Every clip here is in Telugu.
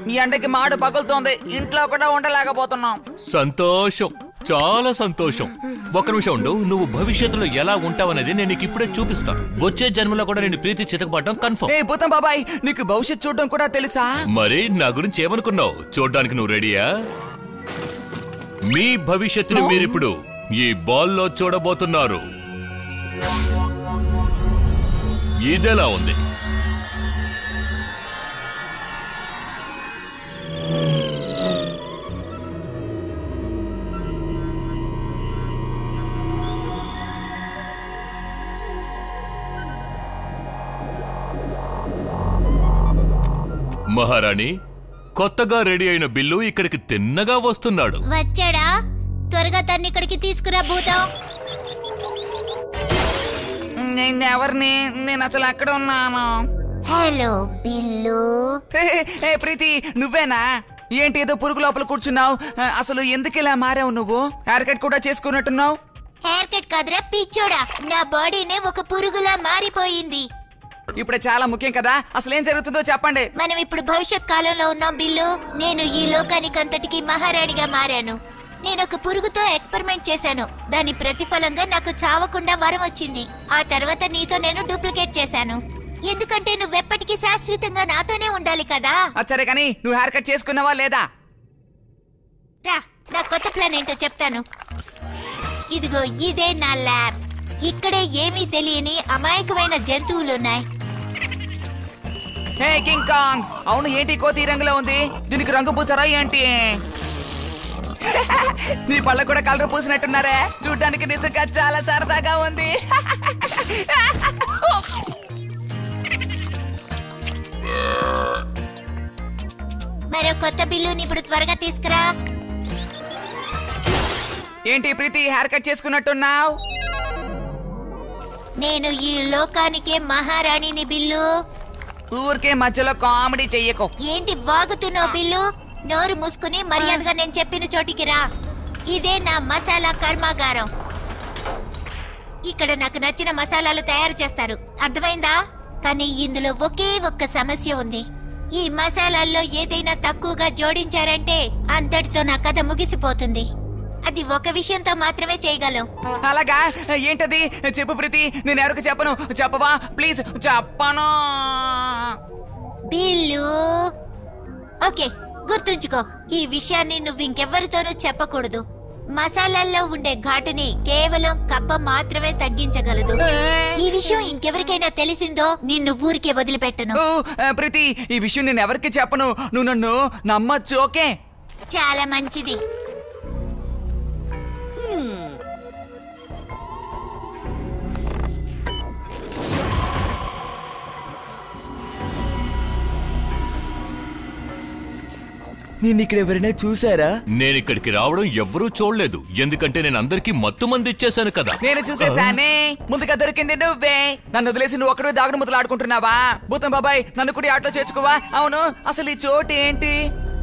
ఈ ఎండకి మాడు పగులుతోంది ఇంట్లో కూడా ఉండలేకపోతున్నాం సంతోషం చాలా సంతోషం ఒక్క నిమిషం ఉండు నువ్వు భవిష్యత్తులో ఎలా ఉంటావనేది నేను నీకు ఇప్పుడే చూపిస్తాను వచ్చే జన్మలో కూడా నేను ప్రీతి చితకబడడం కన్ఫర్మ్ ఏ భూతం బాబాయ్ నీకు భవిష్యత్ చూడడం కూడా తెలుసా మరి నా గురించి ఏమనుకున్నావు చూడ్డానికి నువ్వు రెడీయా మీ భవిష్యత్తుని మీరిప్పుడు ఈ బాల్లో చూడబోతున్నారు ఇదెలా ఉంది మహారాణి కొత్తగా రెడీ అయిన బిల్లు ఇక్కడికి తిన్నగా వస్తున్నాడు వచ్చాడా త్వరగా తన్ని ఇక్కడికి తీసుకురా భూతం నేను ఎవరిని నేను అసలు ఎక్కడ ఉన్నాను హలో బిల్లు హే, హే, హే ప్రీతి నువ్వేనా ఏంటి ఏదో పురుగు లోపల కూర్చున్నావు ఆ, అసలు ఎందుకు ఇలా మారావు నువ్వు హెయిర్ కట్ కూడా చేసుకున్నట్టున్నావు హెయిర్ కట్ కాదురా పిచ్చోడా నా బాడీనే ఒక పురుగులా మారిపోయింది ఇప్పుడు చాలా ముఖ్యం కదా అసలు ఏం జరుగుతుందో చెప్పండి మనం ఇప్పుడు భవిష్యత్ కాలంలో ఉన్నాం బిల్లు నేను ఈ లోకానికి అంతటికి మహారాణిగా మారాను నేను ఒక పురుగుతో ఎక్స్పెరిమెంట్ చేశాను దాని ప్రతిఫలంగా నాకు చావకుండా వరం వచ్చింది ఆ తర్వాత నీతో నేను డూప్లికేట్ చేశాను ఎందుకంటే నువ్వెప్పటికీ శాశ్వతంగా నాతోనే ఉండాలి కదా ఆ, సరే కానీ నువ్వు హెయిర్ కట్ చేసుకున్నావా లేదా రా నా కొత్త ప్లాన్ ఏంటో చెప్తాను ఇదిగో ఇదే నా ల్యాబ్ ఇక్కడే ఏమీ తెలియని అమాయకమైన జంతువులున్నాయి హే కింగ్ కాంగ్ అవును ఏంటి కోతి ఈ రంగులో ఉంది దీనికి రంగు పూసారా ఏంటి నీ పళ్ళ కూడా కలర్ పూసినట్టున్నారే చూడ్డానికి నిజంగా చాలా సరదాగా ఉంది మరో కొత్త బిల్లుని ఇప్పుడు త్వరగా తీసుకురా ఏంటి ప్రీతి హెయిర్ కట్ చేసుకున్నట్టున్నావు నేను ఈ లోకానికే మహారాణిని బిల్లు ఊరికే మధ్యలో కామెడీ చెయ్యకు ఏంటి వాగుతున్నావు బిల్లు నోరు మూసుకుని మర్యాదగా నేను చెప్పిన చోటికి రా ఇదే నా మసాలా కర్మాగారం ఇక్కడ నాకు నచ్చిన మసాలాలు తయారు చేస్తారు అర్థమైందా కానీ ఇందులో ఒకే ఒక్క సమస్య ఉంది ఈ మసాలాల్లో ఏదైనా తక్కువగా జోడించారంటే అంతటితో నా కథ ముగిసిపోతుంది అది ఒక విషయంతో మాత్రమే చేయగలం అలాగా ఏంటది చెప్పు ప్రీతి నేను ఎవరికి చెప్పను చెప్పవా ప్లీజ్ చెప్పను బిల్లు ఓకే గుర్తుంచుకో ఈ విషయాన్ని నువ్వు ఇంకెవ్వరితోనూ చెప్పకూడదు మసాలాల్లో ఉండే ఘాటుని కేవలం కప్ప మాత్రమే తగ్గించగలదు ఈ విషయం ఇంకెవరికైనా తెలిసిందో నిన్ను ఊరికే వదిలిపెట్టను ఓ, ఆ, ప్రీతి ఈ విషయం నేను ఎవరికి చెప్పను నువ్వు నన్ను నమ్మచ్చు ఓకే చాలా మంచిది నేను ఇక్కడ ఎవరైనా చూసారా నేను ఇక్కడికి రావడం ఎవ్వరూ చూడలేదు ఎందుకంటే నేను అందరికీ మత్తు మంది ఇచ్చేశాను కదా నేను చూసేసానే ముందుగా దొరికింది నువ్వే నన్ను వదిలేసి నువ్వు ఒక్కడే దాగుడు ముద్దలు ఆడుకుంటున్నావా భూతం బాబాయ్ నన్ను కూడా ఈ ఆటలో చేర్చుకోవా అవును అసలు ఈ చోటు ఏంటి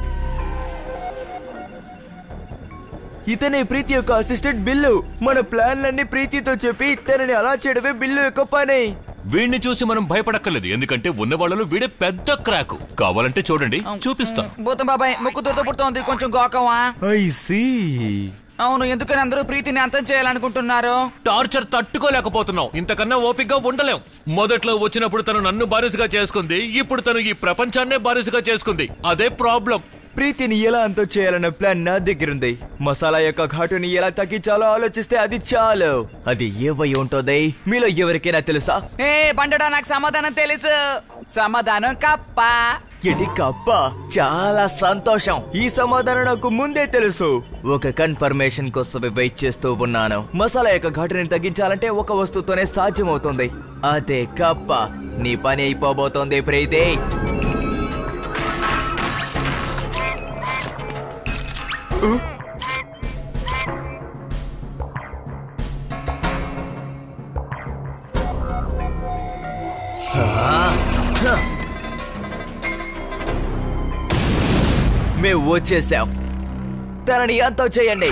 ఇతనే ప్రీతి యొక్క అసిస్టెంట్ బిల్లు మన ప్లాన్లన్నీ ప్రీతితో చెప్పి తనని అలా చేయడమే బిల్లు యొక్క పని వీడిని చూసి మనం భయపడక్కర్లేదు ఎందుకంటే ఉన్న వాళ్ళలో వీడే పెద్ద క్రాకు కావాలంటే చూడండి చూపిస్తాను భూతం బాబాయ్ ముక్కు దురద పుడుతోంది కొంచెం గోకవా ఐ సీ అవును ఎందుకని అందరూ ప్రీతిని అంతం చేయాలనుకుంటున్నారు టార్చర్ తట్టుకోలేకపోతున్నాం ఇంతకన్నా ఓపిగ్గా ఉండలేం మొదట్లో వచ్చినప్పుడు తను నన్ను బానిసగా చేసుకుంది ఇప్పుడు తను ఈ ప్రపంచాన్నే బానిసగా చేసుకుంది అదే ప్రాబ్లం ప్రీతిని ఎలా అంతం చేయాలన్న ప్లాన్ నా దగ్గరుంది మసాలా యొక్క ఘాటుని ఎలా తగ్గించాలో ఆలోచిస్తే అది చాలు అది ఏవై ఉంటుందో మీలో ఎవరికైనా తెలుసా ఏ బండడా నాకు సమాధానం తెలుసు సమాధానం కప్ప ఎడి కప్ప చాలా సంతోషం ఈ సమాధానం నాకు ముందే తెలుసు ఒక కన్ఫర్మేషన్ కోసం వెయిట్ చేస్తూ ఉన్నాను మసాలా యొక్క ఘాటుని తగ్గించాలంటే ఒక వస్తువుతోనే సాధ్యమవుతుంది అదే కప్ప నీ పని అయిపోబోతోంది ప్రీతి మేము వచ్చేసాం తనని అంతం చేయండి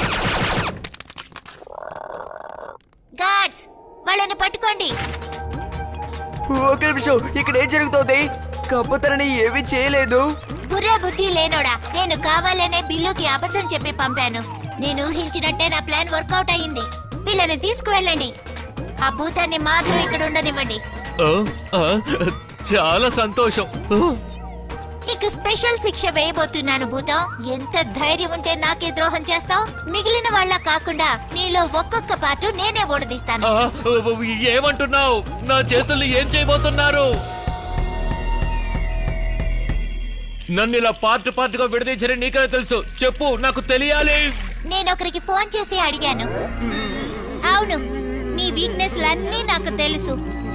గాడ్స్ వాళ్ళని పట్టుకోండి ఒక నిమిషం ఇక్కడ ఏం జరుగుతోంది కప్ప తనని ఏమీ చేయలేదు బుర్రా బుద్ధి లేనోడా నేను కావాలనే బిల్లుకి అబద్ధం చెప్పి పంపాను నేను ఊహించినట్టే నా ప్లాన్ వర్కౌట్ అయింది వీళ్ళని తీసుకువెళ్ళండి ఆ భూతాన్ని మాత్రం ఇక్కడ ఉండనివ్వండి ఆ, ఆ, చాలా సంతోషం ఆ, నీకు స్పెషల్ శిక్ష వేయబోతున్నాను భూతం ఎంత ధైర్యం ఉంటే నాకే ద్రోహం చేస్తావు మిగిలిన వాళ్ళ కాకుండా నీలో ఒక్కొక్క పాటు నేనే ఓడదీస్తాను ఆ, ఏమంటున్నావు నా చేతుల్ని ఏం చేయబోతున్నారు నన్ను ఇలా పార్ట్ పార్ట్ గా విడదీయని నీకనే తెలుసు చెప్పు నాకు తెలియాలి నేను ఒకరికి ఫోన్ చేసి అడిగాను అవును నీ వీక్నెస్ లన్నీ నాకు తెలుసు